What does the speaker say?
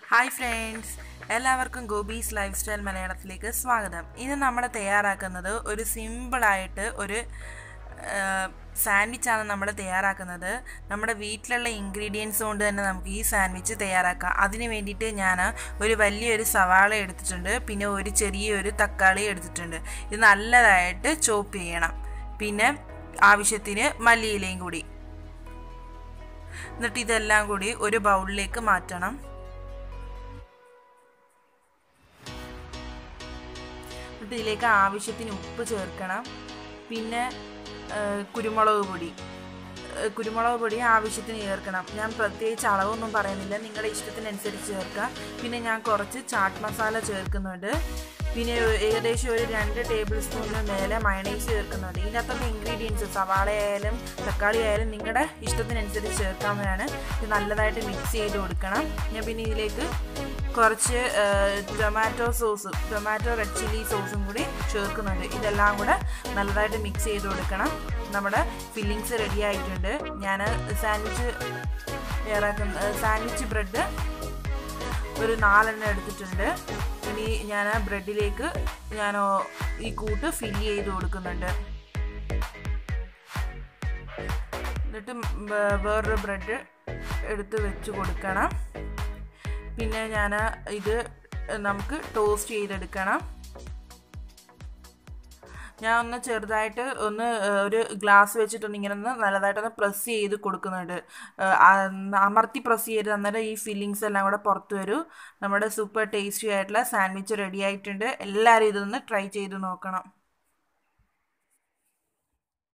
hi friends എല്ലാവർക്കും ഗോബീസ് life style മലയാളത്തിലേക്ക് സ്വാഗതം ഇന്ന് നമ്മൾ തയ്യാറാക്കുന്നത് ഒരു സിമ്പിളായിട്ട് ഒരു സാൻഡ്വിച്ചാണ് നമ്മൾ തയ്യാറാക്കുന്നത് നമ്മുടെ വീട്ടിലുള്ള ഇൻഗ്രീഡിയൻസ് കൊണ്ട് തന്നെ നമുക്ക് ഈ സാൻഡ്വിച്ച് തയ്യാറാക്കാം അതിന് വേണ്ടിയിട്ട് ഞാൻ ഒരു വലിയൊരു സവാള എടുത്തിട്ടുണ്ട് പിന്നെ ഒരു ചെറിയൊരു തക്കാളി എടുത്തിട്ടുണ്ട് ഇത് നല്ലതായിട്ട് ചോപ്പ് ചെയ്യണം പിന്നെ ആവശ്യത്തിന് മല്ലിയിലയും കൂടി എന്നിട്ട് ഇതെല്ലാം കൂടി ഒരു ബൗളിലേക്ക് മാറ്റണം എന്നിട്ട് ഇതിലേക്ക് ആവശ്യത്തിന് ഉപ്പ് ചേർക്കണം പിന്നെ കുരുമുളക് പൊടി കുരുമുളക് പൊടി ആവശ്യത്തിന് ചേർക്കണം ഞാൻ പ്രത്യേകിച്ച് അളവൊന്നും പറയുന്നില്ല നിങ്ങളുടെ ഇഷ്ടത്തിനനുസരിച്ച് ചേർക്കാം പിന്നെ ഞാൻ കുറച്ച് ചാട്ട് മസാല ചേർക്കുന്നുണ്ട് പിന്നെ ഏകദേശം ഒരു രണ്ട് ടേബിൾ സ്പൂണിന് മേലെ മയണൈസ് ചേർക്കുന്നുണ്ട് ഇതിനകത്തുള്ള ഇൻഗ്രീഡിയൻസ് സവാള ആയാലും തക്കാളി ആയാലും നിങ്ങളുടെ ഇഷ്ടത്തിനനുസരിച്ച് ചേർക്കാവുന്നതാണ് ഇത് നല്ലതായിട്ട് മിക്സ് ചെയ്ത് കൊടുക്കണം ഞാൻ പിന്നെ ഇതിലേക്ക് കുറച്ച് tomato sauce tomato red chilli സോസും കൂടി ചേർക്കുന്നുണ്ട് ഇതെല്ലാം കൂടെ നല്ലതായിട്ട് മിക്സ് ചെയ്ത് കൊടുക്കണം നമ്മുടെ ഫില്ലിങ്സ് റെഡി ആയിട്ടുണ്ട് ഞാൻ സാൻഡ്വിച്ച് തയ്യാറാക്കുന്ന സാൻഡ്വിച്ച് ബ്രെഡ് ഒരു നാലെണ്ണം എടുത്തിട്ടുണ്ട് ഇനി ഞാൻ ബ്രെഡിലേക്ക് ഞാൻ ഈ കൂട്ട് ഫില്ല് ചെയ്ത് കൊടുക്കുന്നുണ്ട് എന്നിട്ട് വേറൊരു ബ്രെഡ് എടുത്ത് വെച്ച് കൊടുക്കണം പിന്നെ ഞാൻ ഇത് നമുക്ക് ടോസ്റ്റ് ചെയ്തെടുക്കണം ഞാൻ ഒന്ന് ചെറുതായിട്ട് ഒന്ന് ഒരു ഗ്ലാസ് വെച്ചിട്ടൊന്ന് ഇങ്ങനെ ഒന്ന് നല്ലതായിട്ടൊന്ന് പ്രസ് ചെയ്ത് കൊടുക്കുന്നുണ്ട് അമർത്തി പ്രസ് ചെയ്ത് അന്നേരം ഈ ഫില്ലിങ്സ് എല്ലാം കൂടെ പുറത്ത് വരും നമ്മുടെ സൂപ്പർ ടേസ്റ്റി ആയിട്ടുള്ള സാൻഡ്വിച്ച് റെഡി ആയിട്ടുണ്ട് എല്ലാവരും ഇതൊന്ന് ട്രൈ ചെയ്ത് നോക്കണം